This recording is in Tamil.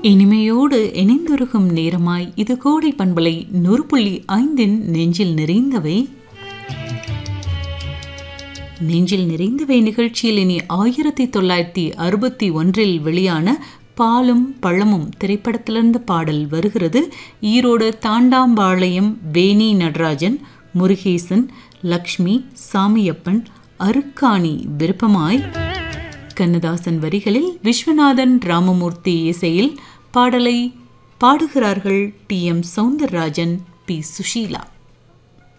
இனிமையோடு இணைந்துருகும் நேரமாய் இது கோடை பண்பலை நூறு புள்ளி ஐந்தின் நெஞ்சில் நிறைந்தவை நெஞ்சில் நிறைந்தவை நிகழ்ச்சியில் இனி ஆயிரத்தி தொள்ளாயிரத்தி அறுபத்தி ஒன்றில் வெளியான பாலும் பழமும் திரைப்படத்திலிருந்து பாடல் வருகிறது ஈரோடு தாண்டாம்பாளையம் வேணி நடராஜன் முருகேசன் லக்ஷ்மி சாமியப்பன் அருக்காணி விருப்பமாய் கண்ணதாசன் வரிகளில் விஸ்வநாதன் ராமமூர்த்தி இசையில் பாடலை பாடுகிறார்கள் T M Soundararajan P Sushila